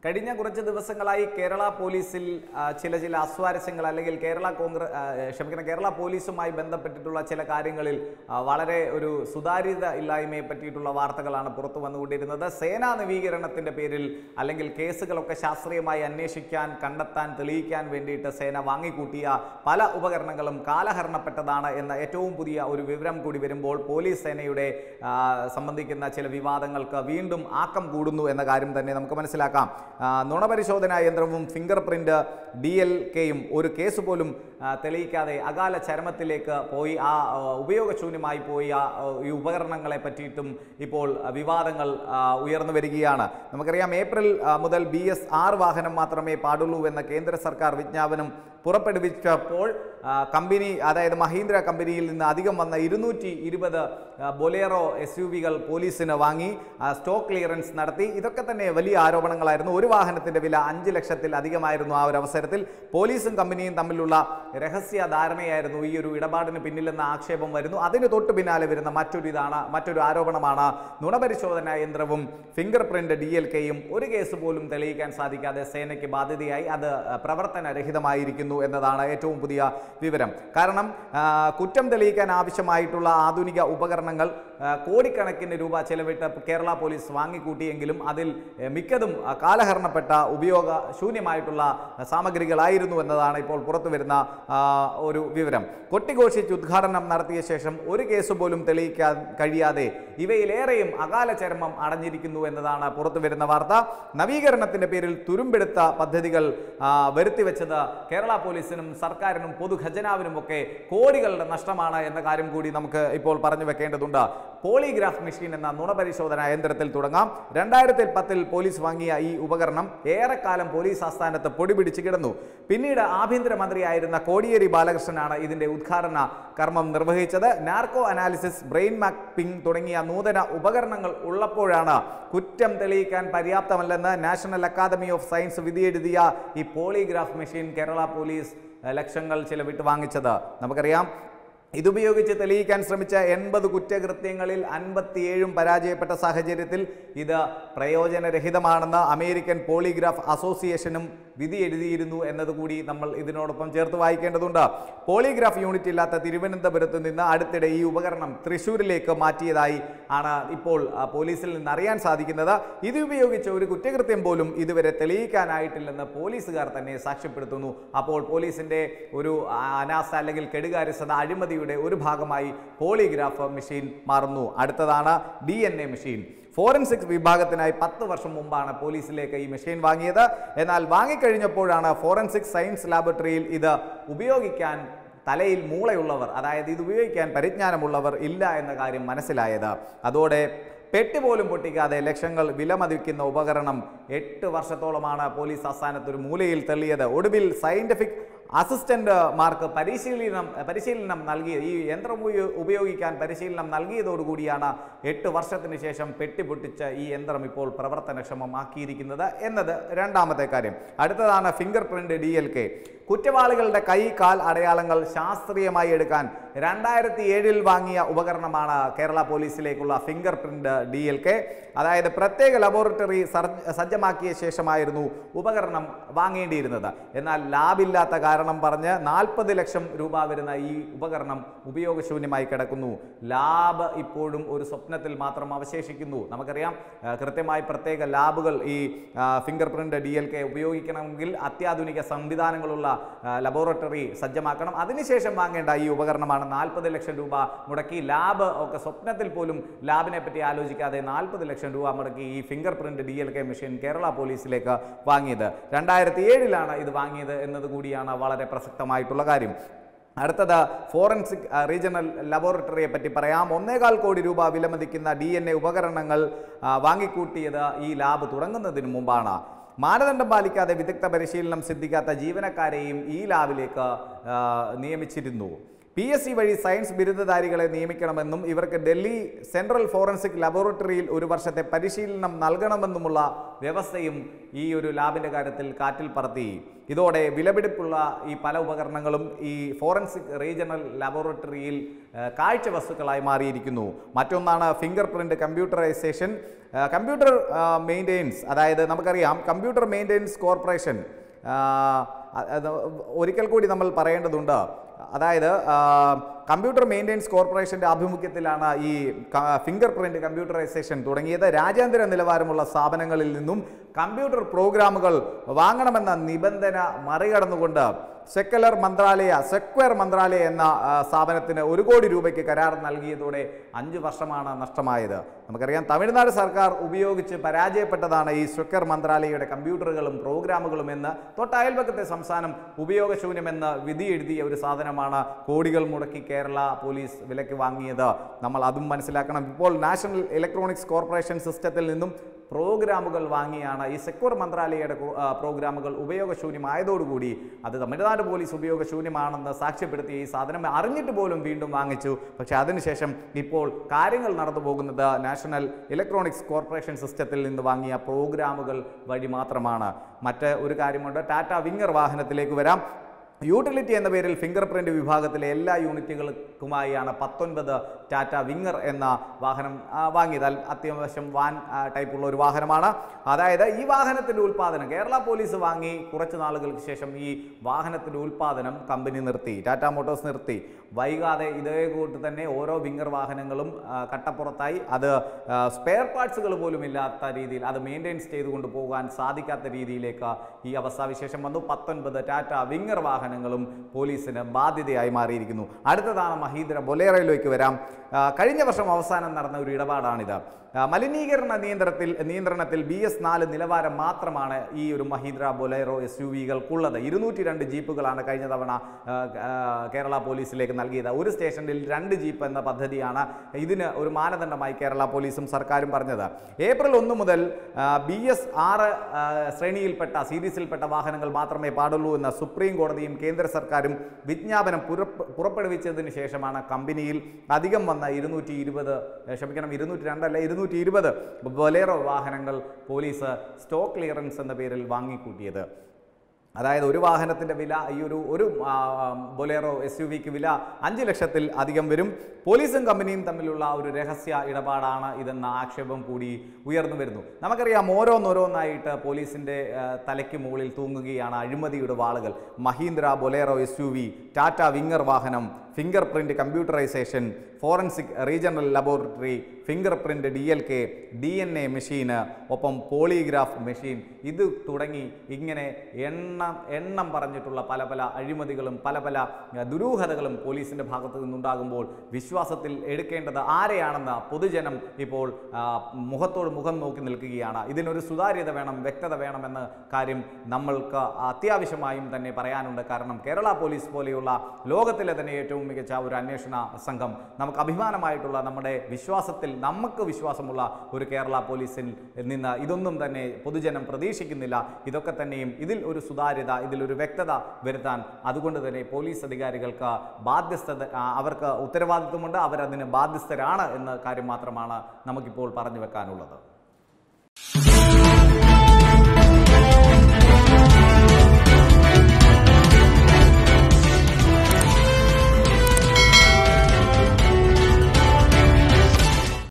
കഴിഞ്ഞ കുറച്ച് ദിവസങ്ങളായി കേരള പോലീസിൽ ആ, ചില ചില അസ്വാരസ്യങ്ങൾ അല്ലെങ്കിൽ കേരള കോൺഗ്രസ് ക്ഷമിക്കണം കേരള പോലീസുമായി ബന്ധപ്പെട്ടിട്ടുള്ള ചില കാര്യങ്ങളിൽ ആ, വളരെ ഒരു സുതാര്യത ഇല്ലായ്മയെ പറ്റിയിട്ടുള്ള വാർത്തകളാണ് പുറത്തു വന്നുകൊണ്ടിരുന്നത് സേനാ നവീകരണത്തിന്റെ പേരിൽ അല്ലെങ്കിൽ കേസുകളൊക്കെ ശാസ്ത്രീയമായി അന്വേഷിക്കാൻ കണ്ടെത്താൻ തെളിയിക്കാൻ വേണ്ടിയിട്ട് സേന വാങ്ങിക്കൂട്ടിയ പല ഉപകരണങ്ങളും കാലഹരണപ്പെട്ടതാണ് എന്ന ഏറ്റവും പുതിയ ഒരു വിവരം കൂടി വരുമ്പോൾ പോലീസ് സേനയുടെ ആ, സംബന്ധിക്കുന്ന ചില വിവാദങ്ങൾക്ക് വീണ്ടും ആക്കം കൂടുന്നു എന്ന കാര്യം തന്നെ നമുക്ക് മനസ്സിലാക്കാം ആ, നുണപരിശോധനാ യന്ത്രവും ഫിംഗർ പ്രിന്റ് ഡി എൽ കെയും ഒരു കേസ് പോലും ആ, തെളിയിക്കാതെ അകാല ചരമത്തിലേക്ക് പോയി ആ ആ, ഉപയോഗശൂന്യമായി പോയി ആ ആ, ഈ ഉപകരണങ്ങളെ പറ്റിയിട്ടും ഇപ്പോൾ ആ, വിവാദങ്ങൾ ആ, ഉയർന്നു വരികയാണ് നമുക്കറിയാം ഏപ്രിൽ ആ, മുതൽ ബി എസ് ആറ് വാഹനം മാത്രമേ പാടുള്ളൂ എന്ന കേന്ദ്ര സർക്കാർ വിജ്ഞാപനം പുറപ്പെടുവിച്ചപ്പോൾ ആ, കമ്പനി അതായത് മഹീന്ദ്ര കമ്പനിയിൽ നിന്ന് അധികം വന്ന ഇരുന്നൂറ്റി ഇരുപത് ബൊലേറോ എസ് യു വികൾ പോലീസിന് വാങ്ങി ആ, സ്റ്റോക്ക് ക്ലിയറൻസ് നടത്തി ഇതൊക്കെ തന്നെ വലിയ ആരോപണങ്ങളായിരുന്നു ഒരു വാഹനത്തിന്റെ വില അഞ്ച് ലക്ഷത്തിൽ അധികമായിരുന്നു ആ ഒരു അവസരത്തിൽ പോലീസും കമ്പനിയും തമ്മിലുള്ള രഹസ്യ ധാരണയായിരുന്നു ഈ ഒരു ഇടപാടിന് പിന്നിലെന്ന ആക്ഷേപം വരുന്നു അതിന് തൊട്ട് പിന്നാലെ വരുന്ന മറ്റൊരു ഇതാണ് മറ്റൊരു ആരോപണമാണ് നുണപരിശോധനാ യന്ത്രവും ഫിംഗർ പ്രിന്റ് ഡി എൽ കെയും ഒരു കേസ് പോലും തെളിയിക്കാൻ സാധിക്കാതെ സേനയ്ക്ക് ബാധ്യതയായി അത് പ്രവർത്തനരഹിതമായിരിക്കുന്നു എന്നതാണ് ഏറ്റവും പുതിയ വിവരം കാരണം ആ, കുറ്റം തെളിയിക്കാൻ ആവശ്യമായിട്ടുള്ള ആധുനിക ഉപകരണങ്ങൾ ആ, കോടിക്കണക്കിന് രൂപ ചെലവിട്ട് കേരള പോലീസ് വാങ്ങിക്കൂട്ടിയെങ്കിലും അതിൽ എ, മിക്കതും ആ, കാലഹരണപ്പെട്ട ഉപയോഗ ശൂന്യമായിട്ടുള്ള സാമഗ്രികളായിരുന്നു എന്നതാണ് ഇപ്പോൾ പുറത്തു വരുന്ന ആ, ഒരു വിവരം കൊട്ടിഘോഷിച്ച് ഉദ്ഘാടനം നടത്തിയ ശേഷം ഒരു കേസ് പോലും തെളിയിക്കാൻ കഴിയാതെ ഇവയിലേറെയും അകാല ചരമം അടഞ്ഞിരിക്കുന്നു എന്നതാണ് പുറത്തു വരുന്ന വാർത്ത നവീകരണത്തിന്റെ പേരിൽ തുരുമ്പെടുത്ത പദ്ധതികൾ ആ, വരുത്തിവെച്ചത് കേരള പോലീസിനും സർക്കാരിനും പൊതുഖജനാവിനും ഒക്കെ കോടികളുടെ നഷ്ടമാണ് എന്ന കാര്യം കൂടി നമുക്ക് ഇപ്പോൾ പറഞ്ഞു വെക്കേണ്ടതുണ്ട് പോളിഗ്രാഫ് മെഷീൻ എന്ന നുണപരിശോധനാ യന്ത്രത്തിൽ തുടങ്ങാം രണ്ടായിരത്തി പത്തിൽ പോലീസ് വാങ്ങിയ ഈ ഉപകരണം ഏറെക്കാലം പോലീസ് ആസ്ഥാനത്ത് പൊടി പിടിച്ച് കിടന്നു പിന്നീട് ആഭ്യന്തരമന്ത്രിയായിരുന്ന കോടിയേരി ബാലകൃഷ്ണനാണ് ഇതിന്റെ ഉദ്ഘാടന കർമ്മം നിർവഹിച്ചത് നാർക്കോ അനാലിസിസ് ബ്രെയിൻ മാപ്പിംഗ് തുടങ്ങിയ നൂതന ഉപകരണങ്ങൾ ഉള്ളപ്പോഴാണ് കുറ്റം തെളിയിക്കാൻ പര്യാപ്തമല്ലെന്ന് നാഷണൽ അക്കാദമി ഓഫ് സയൻസ് വിധിയെഴുതിയ ഈ പോളിഗ്രാഫ് മെഷീൻ കേരള പോലീസ് ഏഹ്, ലക്ഷങ്ങൾ ചിലവിട്ട് വാങ്ങിച്ചത് നമുക്കറിയാം ഇതുപയോഗിച്ച് തെളിയിക്കാൻ ശ്രമിച്ച എൺപത് കുറ്റകൃത്യങ്ങളിൽ അൻപത്തിയേഴും പരാജയപ്പെട്ട സാഹചര്യത്തിൽ ഇത് പ്രയോജനരഹിതമാണെന്ന് അമേരിക്കൻ പോളിഗ്രാഫ് അസോസിയേഷനും വിധി എഴുതിയിരുന്നു എന്നതുകൂടി നമ്മൾ ഇതിനോടൊപ്പം ചേർത്ത് വായിക്കേണ്ടതുണ്ട് പോളിഗ്രാഫ് യൂണിറ്റ് ഇല്ലാത്ത തിരുവനന്തപുരത്ത് നിന്ന് അടുത്തിടെ ഈ ഉപകരണം തൃശ്ശൂരിലേക്ക് മാറ്റിയതായി ആണ് ഇപ്പോൾ ആ, പോലീസിൽ നിന്ന് അറിയാൻ സാധിക്കുന്നത് ഇത് ഉപയോഗിച്ച് ഒരു കുറ്റകൃത്യം പോലും ഇതുവരെ തെളിയിക്കാനായിട്ടില്ലെന്ന് പോലീസുകാർ തന്നെ സാക്ഷ്യപ്പെടുത്തുന്നു അപ്പോൾ പോലീസിന്റെ ഒരു ആ, അനാസ്ഥ അല്ലെങ്കിൽ കെടുകാര്യസ്ഥത അഴിമതിയുടെ ഒരു ഭാഗമായി പോളിഗ്രാഫ് മെഷീൻ മാറുന്നു അടുത്തതാണ് D N A machine forensic വിഭാഗത്തിനായി പത്ത് വർഷം മുമ്പാണ് പോലീസിലേക്ക് ഈ മെഷീൻ വാങ്ങിയത് എന്നാൽ വാങ്ങിക്കഴിഞ്ഞപ്പോഴാണ് ഫോറൻസിക് സയൻസ് ലാബറട്ടറിയിൽ ഇത് ഉപയോഗിക്കാൻ തലയിൽ മൂളയുള്ളവർ അതായത് ഇത് ഉപയോഗിക്കാൻ പരിജ്ഞാനമുള്ളവർ ഇല്ല എന്ന കാര്യം മനസ്സിലായത് അതോടെ പെട്ടി പോലും പൊട്ടിക്കാതെ ലക്ഷങ്ങൾ വിലമതിക്കുന്ന ഉപകരണം എട്ട് വർഷത്തോളമാണ് പോലീസ് ആസ്ഥാനത്ത് ഒരു മൂലയിൽ തള്ളിയത് ഒടുവിൽ സയന്റിഫിക് അസിസ്റ്റന്റ്മാർക്ക് പരിശീലനം പരിശീലനം നൽകി ഈ യന്ത്രം ഉപയോ- ഉപയോഗിക്കാൻ പരിശീലനം നൽകിയതോടുകൂടിയാണ് എട്ട് വർഷത്തിന് ശേഷം പെട്ടി പൊട്ടിച്ച ഈ യന്ത്രം ഇപ്പോൾ പ്രവർത്തനക്ഷമമാക്കിയിരിക്കുന്നത് എന്നത് രണ്ടാമത്തെ കാര്യം അടുത്തതാണ് finger print D L K കുറ്റവാളികളുടെ കൈ കാൽ അടയാളങ്ങൾ ശാസ്ത്രീയമായി എടുക്കാൻ രണ്ടായിരത്തി ഏഴിൽ വാങ്ങിയ ഉപകരണമാണ് കേരള പോലീസിലേക്കുള്ള finger print D L K അതായത് പ്രത്യേക ലബോറട്ടറി സർ- സജ്ജമാക്കിയ ശേഷമായിരുന്നു ഉപകരണം വാങ്ങേണ്ടിയിരുന്നത് എന്നാൽ ലാബില്ലാത്ത കാരണം പറഞ്ഞ് നാൽപ്പത് ലക്ഷം രൂപ വരുന്ന ഈ ഉപകരണം ഉപയോഗശൂന്യമായി കിടക്കുന്നു ലാബ് ഇപ്പോഴും ഒരു സ്വപ്നത്തിൽ മാത്രം അവശേഷിക്കുന്നു നമുക്കറിയാം ആ, കൃത്യമായി പ്രത്യേക ലാബുകൾ ഈ finger print D L K ഉപയോഗിക്കണമെങ്കിൽ അത്യാധുനിക സംവിധാനങ്ങളുള്ള ആ, ലബോറട്ടറി സജ്ജമാക്കണം അതിനുശേഷം വാങ്ങേണ്ട ഈ ഉപകരണമാണ് നാൽപ്പത് ലക്ഷം രൂപ മുടക്കി ലാബ് ഒക്കെ സ്വപ്നത്തിൽ പോലും ലാബിനെ പറ്റി ആലോചിക്കാതെ നാൽപ്പത് ലക്ഷം രൂപ മുടക്കി ഈ finger print D L K machine Kerala പോലീസിലേക്ക് വാങ്ങിയത് രണ്ടായിരത്തി ഏഴിലാണ് ഇത് വാങ്ങിയത് എന്നത് കൂടിയാണ് വളരെ പ്രസക്തമായിട്ടുള്ള കാര്യം അടുത്തത് ഫോറൻസിക് ആ, റീജിയണൽ ലബോറട്ടറിയെ പറ്റി പറയാം ഒന്നേകാൽ കോടി രൂപ വിലമതിക്കുന്ന ഡി എൻ എ ഉപകരണങ്ങൾ ആ, വാങ്ങിക്കൂട്ടിയത് ഈ ലാബ് തുടങ്ങുന്നതിന് മുമ്പാണ് മാനദണ്ഡം പാലിക്കാതെ വിദഗ്ധ പരിശീലനം സിദ്ധിക്കാത്ത ജീവനക്കാരെയും ഈ ലാബിലേക്ക് ആ, നിയമിച്ചിരുന്നു പി എസ് സി വഴി സയൻസ് ബിരുദധാരികളെ നിയമിക്കണമെന്നും ഇവർക്ക് ഡൽഹി സെൻട്രൽ ഫോറൻസിക് ലബോറട്ടറിയിൽ ഒരു വർഷത്തെ പരിശീലനം നൽകണമെന്നുമുള്ള വ്യവസ്ഥയും ഈ ഒരു ലാബിൻ്റെ കാര്യത്തിൽ കാറ്റിൽ പറത്തി ഇതോടെ വിലപിടിപ്പുള്ള ഈ പല ഉപകരണങ്ങളും ഈ ഫോറൻസിക് റീജിയണൽ ലബോറട്ടറിയിൽ ഏഹ്, കാഴ്ച വസ്തുക്കളായി മാറിയിരിക്കുന്നു മറ്റൊന്നാണ് finger print computerisation computer maintenance അതായത് നമുക്കറിയാം കമ്പ്യൂട്ടർ മെയിൻ്റെനൻസ് കോർപ്പറേഷൻ ആ, അത് ഒരിക്കൽ കൂടി നമ്മൾ പറയേണ്ടതുണ്ട് അതായത് ആ, കമ്പ്യൂട്ടർ മെയിൻ്റെനൻസ് കോർപ്പറേഷൻ്റെ ആഭിമുഖ്യത്തിലാണ് ഈ ക- ഫിംഗർ പ്രിന്റ് കമ്പ്യൂട്ടറൈസേഷൻ തുടങ്ങിയത് രാജ്യാന്തര നിലവാരമുള്ള സ്ഥാപനങ്ങളിൽ നിന്നും കമ്പ്യൂട്ടർ പ്രോഗ്രാമുകൾ വാങ്ങണമെന്ന നിബന്ധന മറികടന്നുകൊണ്ട് സെക്കുലർ മന്ത്രാലയ സെക്വയർ മന്ത്രാലയ എന്ന ആ, സ്ഥാപനത്തിന് ഒരു കോടി രൂപയ്ക്ക് കരാർ നൽകിയതോടെ അഞ്ച് വർഷമാണ് നഷ്ടമായത് നമുക്കറിയാം തമിഴ്നാട് സർക്കാർ ഉപയോഗിച്ച് പരാജയപ്പെട്ടതാണ് ഈ സെക്വയർ മന്ത്രാലയയുടെ കമ്പ്യൂട്ടറുകളും പ്രോഗ്രാമുകളും എന്ന് തൊട്ടയൽപക്കത്തെ സംസ്ഥാനം ഉപയോഗശൂന്യമെന്ന് വിധി എഴുതിയ ഒരു സാധനമാണ് കോടികൾ മുടക്കി കേരള പോലീസ് വിലക്ക് വാങ്ങിയത് നമ്മൾ അതും മനസ്സിലാക്കണം ഇപ്പോൾ നാഷണൽ ഇലക്ട്രോണിക്സ് കോർപ്പറേഷൻ സിസ്റ്റത്തിൽ നിന്നും പ്രോഗ്രാമുകൾ വാങ്ങിയാണ് ഈ സെക്യൂർ മന്ത്രാലയയുടെ കോ- ആ, പ്രോഗ്രാമുകൾ ഉപയോഗശൂന്യമായതോടുകൂടി അത് തമിഴ്നാട് പോലീസ് ഉപയോഗശൂന്യമാണെന്ന് സാക്ഷ്യപ്പെടുത്തിയ ഈ സാധനം അറിഞ്ഞിട്ട് പോലും വീണ്ടും വാങ്ങിച്ചു പക്ഷേ അതിനുശേഷം ഇപ്പോൾ കാര്യങ്ങൾ നടന്നു പോകുന്നത് നാഷണൽ ഇലക്ട്രോണിക്സ് കോർപ്പറേഷൻ സിസ്റ്റത്തിൽ നിന്ന് വാങ്ങിയ പ്രോഗ്രാമുകൾ വഴി മാത്രമാണ് മറ്റ് ഒരു കാര്യമുണ്ട് ടാറ്റ വിങ്ങർ വാഹനത്തിലേക്ക് വരാം യൂട്ടിലിറ്റി എന്ന പേരിൽ ഫിംഗർ പ്രിന്റ് വിഭാഗത്തിലെ എല്ലാ യൂണിറ്റുകൾക്കുമായാണ് പത്തൊൻപത് ടാറ്റ വിങ്ങർ എന്ന വാഹനം ആ, വാങ്ങിയത് അൽ- അത്യാവശ്യം വാൻ ആ, ടൈപ്പുള്ള ഒരു വാഹനമാണ് അതായത് ഈ വാഹനത്തിൻ്റെ ഉൽപ്പാദനം കേരള പോലീസ് വാങ്ങി കുറച്ച് നാളുകൾക്ക് ശേഷം ഈ വാഹനത്തിൻ്റെ ഉൽപ്പാദനം കമ്പനി നിർത്തി ടാറ്റ മോട്ടോഴ്സ് നിർത്തി വൈകാതെ ഇതേ കൂട്ട് തന്നെ ഓരോ വിങ്ങർ വാഹനങ്ങളും ആ, കട്ടപ്പുറത്തായി അത് സ്പെയർ പാർട്സുകൾ പോലും ഇല്ലാത്ത രീതിയിൽ അത് മെയിൻറ്റെയിൻസ് ചെയ്തുകൊണ്ട് പോകാൻ സാധിക്കാത്ത രീതിയിലേക്ക് ഈ അവസ്ഥാവിശേഷം വന്നു പത്തൊൻപത് ടാറ്റ വിങ്ങർ വാഹനങ്ങളും പോലീസിന് ബാധ്യതയായി മാറിയിരിക്കുന്നു അടുത്തതാണ് മഹീന്ദ്ര ബൊലേറയിലേക്ക് വരാം ആ, കഴിഞ്ഞ വർഷം അവസാനം നടന്ന ഒരു ഇടപാടാണിത് ആ, മലിനീകരണ നിയന്ത്രണത്തിൽ നിയന്ത്രണത്തിൽ ബി എസ് നാല് നിലവാരം മാത്രമാണ് ഈ ഒരു മഹീന്ദ്ര ബൊലേറോ എസ് യു വികൾക്കുള്ളത് ഇരുന്നൂറ്റി രണ്ട് ജീപ്പുകളാണ് കഴിഞ്ഞ തവണ ആ, ആ, കേരള പോലീസിലേക്ക് നൽകിയത് ഒരു സ്റ്റേഷനിൽ രണ്ട് ജീപ്പ് എന്ന പദ്ധതിയാണ് ഇതിന് ഒരു മാനദണ്ഡമായി കേരള പോലീസും സർക്കാരും പറഞ്ഞത് ഏപ്രിൽ ഒന്ന് മുതൽ ബി എസ് ആറ് ശ്രേണിയിൽപ്പെട്ട സീരീസിൽപ്പെട്ട വാഹനങ്ങൾ മാത്രമേ പാടുള്ളൂ എന്ന സുപ്രീം കോടതിയും കേന്ദ്ര സർക്കാരും വിജ്ഞാപനം പുറപ്പ് പുറപ്പെടുവിച്ചതിന് ശേഷമാണ് കമ്പനിയിൽ അധികം വന്ന ഇരുന്നൂറ്റി ഇരുപത് ക്ഷമിക്കണം ഇരുന്നൂറ്റി രണ്ടല്ല ഇരുന്നൂറ്റി ഇരുപത് ബൊലേറോ വാഹനങ്ങൾ പോലീസ് സ്റ്റോക്ക് ക്ലിയറൻസ് എന്ന പേരിൽ വാങ്ങിക്കൂട്ടിയത് അതായത് ഒരു വാഹനത്തിൻ്റെ വില ഈ ഒരു ഒരു ആ, ബൊലേറോ എസ് യു വിക്ക് വില അഞ്ച് ലക്ഷത്തിൽ അധികം വരും പോലീസും കമ്പനിയും തമ്മിലുള്ള ഒരു രഹസ്യ ഇടപാടാണ് ഇതെന്ന ആക്ഷേപം കൂടി ഉയർന്നു വരുന്നു നമുക്കറിയാം ഓരോന്നോരോന്നായിട്ട് പോലീസിൻ്റെ ആ, തലയ്ക്ക് മുകളിൽ തൂങ്ങുകയാണ് അഴിമതിയുടെ വാളുകൾ Mahindra Bolero S U V Tata Winger വാഹനം finger print computerisation forensic regional laboratory finger print D L K D N A മെഷീന് ഒപ്പം പോളിഗ്രാഫ് മെഷീൻ ഇത് തുടങ്ങി ഇങ്ങനെ എണ്ണം എണ്ണം പറഞ്ഞിട്ടുള്ള പല പല അഴിമതികളും പല പല ആ, ദുരൂഹതകളും പോലീസിൻ്റെ ഭാഗത്തു നിന്നുണ്ടാകുമ്പോൾ വിശ്വാസത്തിൽ എടുക്കേണ്ടത് ആരെയാണെന്ന് പൊതുജനം ഇപ്പോൾ ആ, മുഖത്തോട് മുഖം നോക്കി നിൽക്കുകയാണ് ഇതിനൊരു സുതാര്യത വേണം വ്യക്തത വേണമെന്ന കാര്യം നമ്മൾക്ക് അത്യാവശ്യമായും തന്നെ പറയാനുണ്ട് കാരണം കേരള പോലീസ് പോലെയുള്ള ലോകത്തിലെ തന്നെ ഏറ്റവും മികച്ച ഒരു അന്വേഷണ സംഘം നമുക്ക് അഭിമാനമായിട്ടുള്ള നമ്മുടെ വിശ്വാസത്തിൽ നമുക്ക് വിശ്വാസമുള്ള ഒരു കേരള പോലീസിൽ നിന്ന് ഇതൊന്നും തന്നെ പൊതുജനം പ്രതീക്ഷിക്കുന്നില്ല ഇതൊക്കെ തന്നെയും ഇതിൽ ഒരു സുതാര്യത ഇതിലൊരു വ്യക്തത വരുത്താൻ അതുകൊണ്ട് തന്നെ പോലീസ് അധികാരികൾക്ക് ബാധ്യസ്ഥത ആ, അവർക്ക് ഉത്തരവാദിത്വമുണ്ട് അവരതിന് ബാധ്യസ്ഥരാണ് എന്ന കാര്യം മാത്രമാണ് നമുക്കിപ്പോൾ പറഞ്ഞു വെക്കാനുള്ളത്